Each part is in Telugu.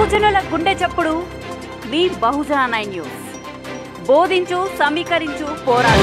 బహుజనుల గుండె చప్పుడు మీ బహుజన నైన్ న్యూస్ బోధించు సమీకరించు పోరాడు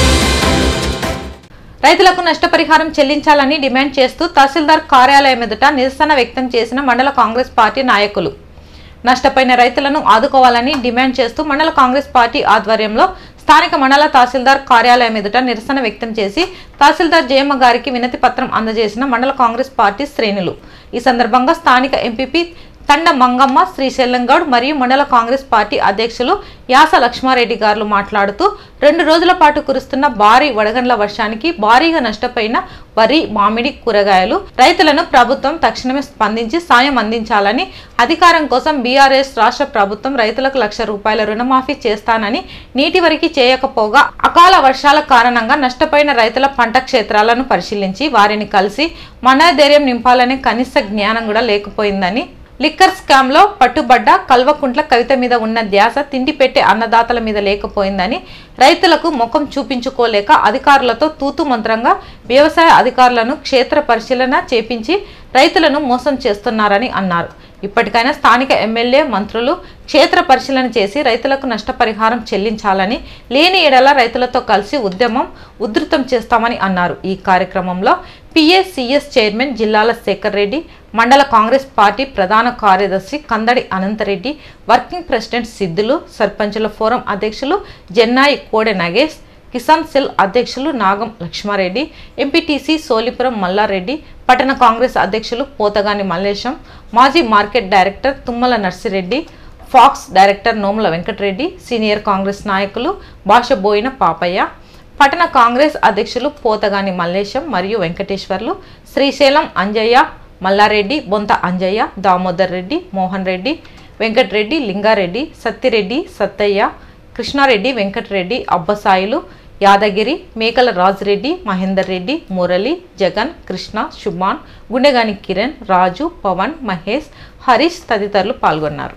రైతులకు నష్టపరిహారం చెల్లించాలని డిమాండ్ చేస్తూ తహసీల్దార్ కార్యాలయం ఎదుట నిరసన వ్యక్తం చేసిన మండల కాంగ్రెస్ పార్టీ నాయకులు నష్టపోయిన రైతులను ఆదుకోవాలని డిమాండ్ చేస్తూ మండల కాంగ్రెస్ పార్టీ ఆధ్వర్యంలో స్థానిక మండల తహసీల్దార్ కార్యాలయం ఎదుట నిరసన వ్యక్తం చేసి తహసీల్దార్ జయమ్మ గారికి వినతి పత్రం అందజేసిన మండల కాంగ్రెస్ పార్టీ శ్రేణులు ఈ సందర్భంగా స్థానిక ఎంపీపీ తండ మంగమ్మ శ్రీశైలం గౌడ్ మరియు మండల కాంగ్రెస్ పార్టీ అధ్యక్షులు యాస లక్ష్మారెడ్డి గారు మాట్లాడుతూ రెండు రోజుల పాటు కురుస్తున్న భారీ వడగండ్ల వర్షానికి భారీగా నష్టపోయిన వరి మామిడి కూరగాయలు రైతులను ప్రభుత్వం తక్షణమే స్పందించి సాయం అందించాలని అధికారం కోసం బీఆర్ఎస్ రాష్ట్ర ప్రభుత్వం రైతులకు లక్ష రూపాయల రుణమాఫీ చేస్తానని నీటి వరకు చేయకపోగా అకాల వర్షాల కారణంగా నష్టపోయిన రైతుల పంట క్షేత్రాలను పరిశీలించి వారిని కలిసి మనోధైర్యం నింపాలనే కనీస జ్ఞానం కూడా లేకపోయిందని లిక్కర్ స్కామ్ లో పట్టుబడ్డ కల్వకుంట్ల కవిత మీద ఉన్న ధ్యాస తిండి పెట్టే అన్నదాతల మీద లేకపోయిందని రైతులకు ముఖం చూపించుకోలేక అధికారులతో తూతు మంత్రంగా వ్యవసాయ అధికారులను క్షేత్ర పరిశీలన చేపించి రైతులను మోసం చేస్తున్నారని అన్నారు ఇప్పటికైనా స్థానిక ఎమ్మెల్యే మంత్రులు క్షేత్ర పరిశీలన చేసి రైతులకు నష్టపరిహారం చెల్లించాలని లేని ఎడల రైతులతో కలిసి ఉద్యమం ఉధృతం చేస్తామని అన్నారు ఈ కార్యక్రమంలో పిఎస్సిఎస్ చైర్మన్ జిల్లాల శేఖర్ రెడ్డి మండల కాంగ్రెస్ పార్టీ ప్రధాన కార్యదర్శి కందడి అనంతరెడ్డి వర్కింగ్ ప్రెసిడెంట్ సిద్ధులు సర్పంచుల ఫోరం అధ్యక్షులు జెన్నాయి కోడె నగేష్ కిసాన్ సెల్ అధ్యక్షులు నాగం లక్ష్మారెడ్డి ఎంపీటీసీ సోలిపురం మల్లారెడ్డి పట్టణ కాంగ్రెస్ అధ్యక్షులు పోతగాని మల్లేశం మాజీ market director Thummala Narsi Reddy PACS director Nomula Venkat Reddy senior Congress నాయకులు భాషబోయిన పాపయ్య పట్టణ కాంగ్రెస్ అధ్యక్షులు పోతగాని మల్లేశం మరియు వెంకటేశ్వర్లు శ్రీశైలం అంజయ్య మల్లారెడ్డి బొంత అంజయ్య దామోదర్ రెడ్డి మోహన్ రెడ్డి వెంకటరెడ్డి లింగారెడ్డి సత్తిరెడ్డి సత్తయ్య కృష్ణారెడ్డి వెంకటరెడ్డి అబ్బసాయిలు యాదగిరి మేకల రాజురెడ్డి మహేందర్ రెడ్డి మురళి జగన్ కృష్ణ శుభాన్ గుండెగాని కిరణ్ రాజు పవన్ మహేష్ హరీష్ తదితరులు పాల్గొన్నారు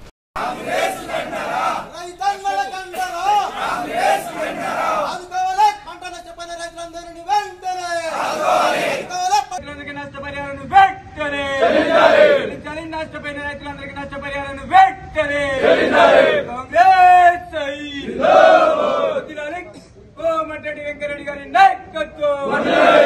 రైతన్నల కండరా ఆదుకోవాలి పంట నష్టపోయిన రైతులందరినీ వెంటనే ఆదుకోవాలి రైతులందరికీ నష్టపరిహారాన్ని వెంటనే చెల్లించాలి నష్టపోయిన రైతులందరికీ నష్టపరిహారాన్ని వెంటనే కాంగ్రెస్ వదిలాలి కోమటిరెడ్డి వెంకరెడ్డి గారి నాయకత్వం